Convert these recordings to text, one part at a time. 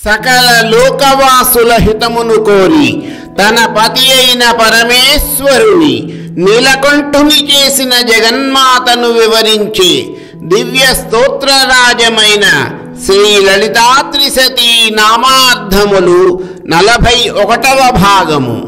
సకల లోకవాసుల హితమును కోరి తన పతి అయిన పరమేశ్వరుని నీలకంఠుని చేసిన జగన్మాతను వివరించి దివ్య స్తోత్రరాజమైన శ్రీ లలితాత్రిశతి నామార్థములు నలభై ఒకటవ భాగము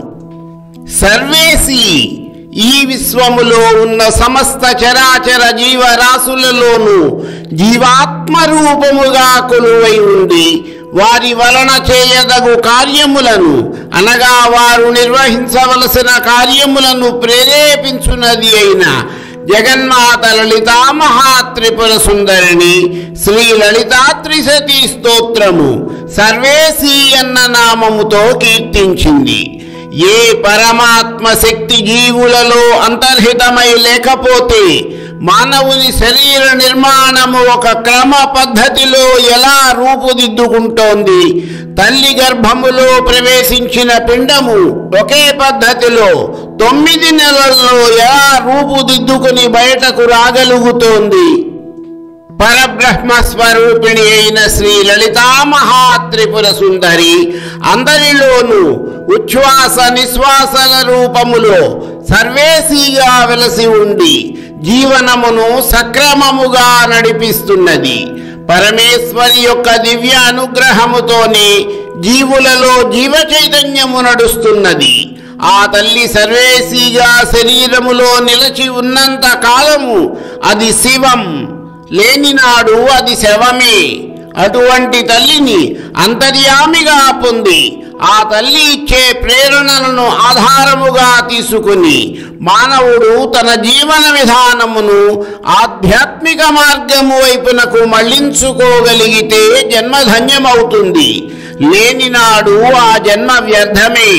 సర్వేసి ఈ విశ్వములో ఉన్న సమస్త చరాచర జీవరాశులలోనూ జీవాత్మ రూపముగా కొలువై ఉండి వారి వలన చేయదగు కార్యములను అనగా వారు నిర్వహించవలసిన కార్యములను ప్రేరేపించున్నది అయిన జగన్మాత లలితా మహాత్రిపుర సుందరిని శ్రీ లలితా త్రిశతి స్తోత్రము సర్వేసి అన్న నామముతో కీర్తించింది ఏ పరమాత్మ శక్తి జీవులలో అంతర్హితమై లేకపోతే మానవుని శరీర నిర్మాణము ఒక క్రమ పద్ధతిలో ఎలా రూపుదిద్దుకుంటోంది తల్లి గర్భములో ప్రవేశించిన పిండము ఒకే పద్ధతిలో తొమ్మిది నెలల్లో ఎలా రూపుదిద్దుకుని బయటకు రాగలుగుతోంది పరబ్రహ్మ స్వరూపిణి అయిన శ్రీ లలితా మహాత్రిపుర సుందరి అందరిలోనూ ఉచ్ఛ్వాస నిశ్వాసల రూపములో సర్వేశీగా వెలసి ఉండి జీవనమును సక్రమముగా నడిపిస్తున్నది పరమేశ్వరి యొక్క దివ్య అనుగ్రహముతోనే జీవులలో జీవ చైతన్యము నడుస్తున్నది ఆ తల్లి సర్వేశీగా శరీరములో నిలచి ఉన్నంత కాలము అది శివం లేనినాడు అది శవమే అటువంటి తల్లిని అంతర్యామిగా పొంది ఆ తల్లి ఇచ్చే ప్రేరణలను ఆధారముగా తీసుకుని మానవుడు తన జీవన విధానమును ఆధ్యాత్మిక మార్గము వైపునకు మళ్లించుకోగలిగితే జన్మధన్యమవుతుంది లేనినాడు ఆ జన్మ వ్యర్థమే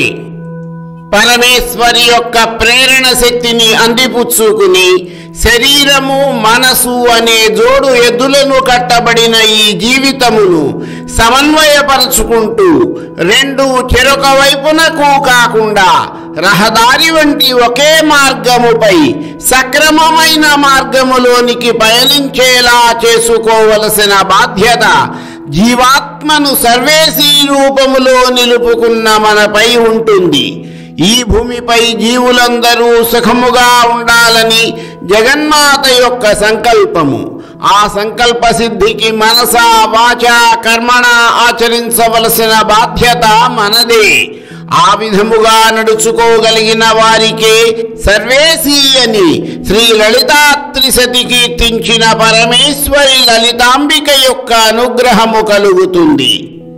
పరమేశ్వరి యొక్క ప్రేరణ శక్తిని అందిపుచ్చుకుని శరీరము మనసు అనే జోడు ఎద్దులను కట్టబడిన ఈ జీవితమును సమన్వయపరచుకుంటూ రెండు చెరొక వైపునకు కాకుండా రహదారి వంటి ఒకే మార్గముపై సక్రమమైన మార్గములోనికి పయనించేలా చేసుకోవలసిన బాధ్యత జీవాత్మను సర్వేశీ రూపములో నిలుపుకున్న మనపై ఉంటుంది ఈ భూమిపై జీవులందరూ సుఖముగా ఉండాలని జగన్మాత యొక్క సంకల్పము ఆ సంకల్ప సిద్ధికి మనస వాచ కర్మణ ఆచరించవలసిన బాధ్యత మనదే ఆ విధముగా నడుచుకోగలిగిన వారికే సర్వేశీ అని శ్రీ లలితా త్రిశతి కీర్తించిన పరమేశ్వరి లలితాంబిక యొక్క అనుగ్రహము కలుగుతుంది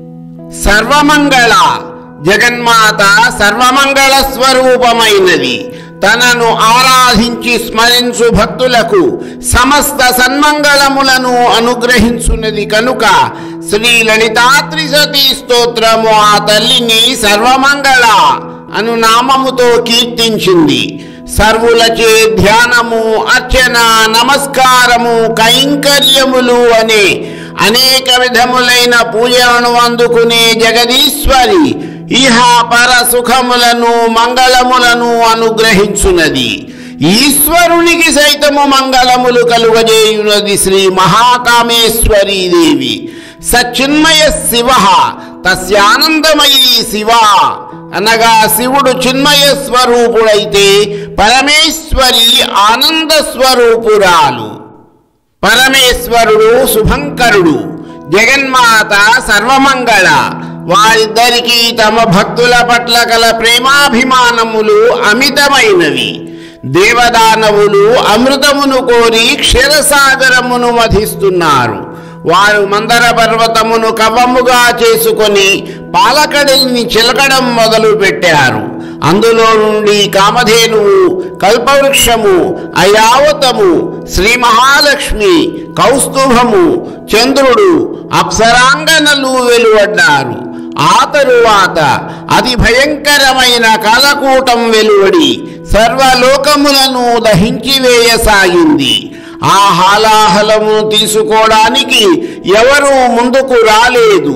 సర్వమంగళ జగన్మాత సర్వమంగళ స్వరూపమైనది తనను ఆరాధించి స్మరించు భక్తులకు సమస్త సన్మంగళములను అనుగ్రహించున్నది కనుక శ్రీ లలితాత్రిశతి స్తోత్రము ఆ తల్లిని సర్వమంగళ అను నామముతో కీర్తించింది సర్వులచే ధ్యానము అర్చన నమస్కారము కైంకర్యములు అనే అనేక విధములైన పూజలను అందుకునే జగదీశ్వరి ఇహ పర సుఖములను మంగళములను అనుగ్రహించున్నది ఈశ్వరునికి సైతము మంగళములు కలుగజేయున్నది శ్రీ మహాకామేశ్వరీ దేవి సచిన్మయ శివ తస్యానందమయీ శివ అనగా శివుడు చిన్మయ స్వరూపుడైతే పరమేశ్వరి ఆనంద స్వరూపురాలు పరమేశ్వరుడు శుభంకరుడు జగన్మాత సర్వమంగళ వారిద్దరికీ తమ భక్తుల పట్ల గల ప్రేమాభిమానములు అమితమైనవి దేవదానవులు అమృతమును కోరి క్షీరసాగరమును మధిస్తున్నారు వారు మందర పర్వతమును కవ్వముగా చేసుకొని పాలకడలిని చిలకడం మొదలు పెట్టారు అందులో నుండి కామధేనువు కల్పవృక్షము అయావతము శ్రీ మహాలక్ష్మి కౌస్తుభము చంద్రుడు అప్సరాంగనలు వెలువడ్డారు ఆ తరువాత అతి భయంకరమైన కాలకూటం వెలువడి సర్వలోకములను దహించి వేయసాగింది ఆ హాలాహలము తీసుకోవడానికి ఎవరూ ముందుకు రాలేదు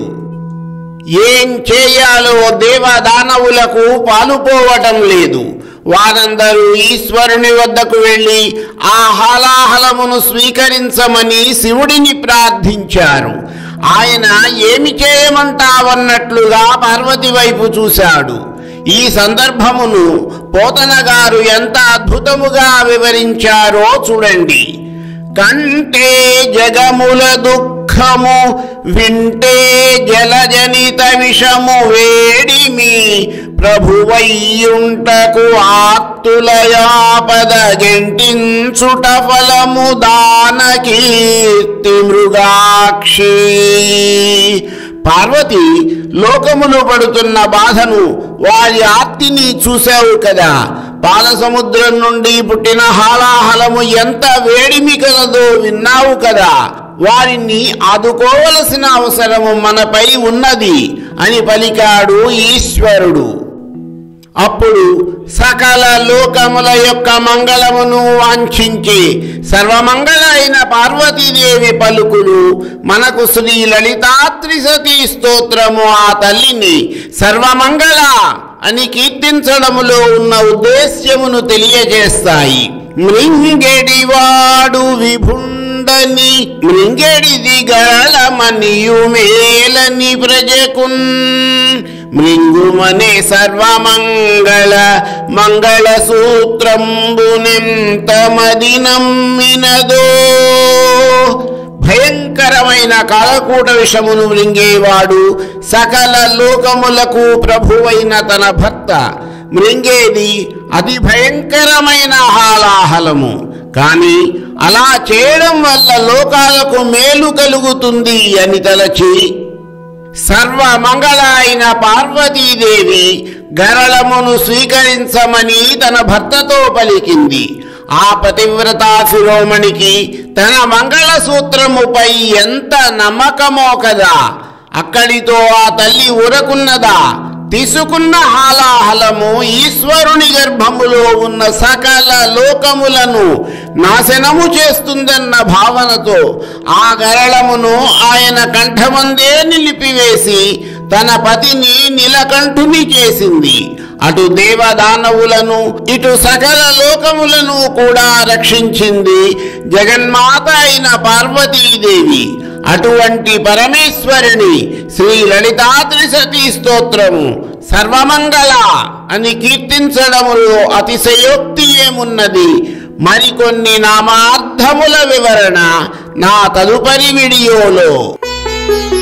ఏం చేయాలో దేవదానవులకు పాలుపోవటం లేదు వారందరూ ఈశ్వరుని వద్దకు వెళ్ళి ఆ హాలాహలమును స్వీకరించమని శివుడిని ప్రార్థించారు ఆయన ఏమి చేయమంటావన్నట్లుగా పార్వతి వైపు చూశాడు ఈ సందర్భమును పోతన గారు ఎంత అద్భుతముగా వివరించారో చూడండి కంటే జగముల దుఃఖము వింటే జలజనిత విషము వేడిమి ప్రభువయ్యుంటకు ఆత్తులయాపద జంటించుట ఫలము దాన కీర్తి మృగాక్షి పార్వతి లోకమును పడుతున్న బాధను వారి ఆర్తిని చూశావు కదా పాల సముద్రం నుండి పుట్టిన హాలాహలము ఎంత వేడిమి కలదో విన్నావు కదా వారిని ఆదుకోవలసిన అవసరము మనపై ఉన్నది అని పలికాడు ఈశ్వరుడు అప్పుడు సకల లోకముల యొక్క మంగళమును వాంఛించి సర్వమంగళ అయిన పార్వతీదేవి పలుకులు మనకు శ్రీ లలితాత్రి సతీ స్తోత్రము ఆ తల్లిని సర్వమంగళ అని కీర్తించడములో ఉన్న ఉద్దేశ్యమును తెలియజేస్తాయి మృంగెడివాడు విభుండని మృంగెడిది గరళమనియు మేలని ప్రజకున్ మృంగుమనే సర్వమంగళ మంగళ సూత్రంబునెంత మది నమ్మినదో భయంకరమైన కాలకూట విషమును మృంగేవాడు సకల లోకములకు ప్రభువైన తన భర్త మృంగేది అతి భయంకరమైన హాలాహలము కానీ అలా చేయడం వల్ల లోకాలకు మేలు కలుగుతుంది అని తలచి సర్వమంగళ అయిన పార్వతీదేవి గరళమును స్వీకరించమని తన భర్తతో పలికింది ఆ పతివ్రత శిరోమణికి తన మంగళసూత్రముపై ఎంత నమ్మకమో కదా అక్కడితో ఆ తల్లి ఉరకున్నదా తీసుకున్న హాలాహలము ఈశ్వరుని గర్భములో ఉన్న సకల లోకములను నాశనము చేస్తుందన్న భావనతో ఆ గరళమును ఆయన కంఠమందే నిలిపివేసి తన పతిని నిలకంఠుని చేసింది అటు దేవదానవులను ఇటు సకల లోకములను కూడా రక్షించింది జగన్మాత అయిన పార్వతీదేవి అటువంటి పరమేశ్వరుని శ్రీ లలితాత్రి సతీ స్తోత్రము సర్వమంగళ అని కీర్తించడములో అతిశయోక్తి ఏమున్నది మరికొన్ని నామార్థముల వివరణ నా తదుపరి వీడియోలో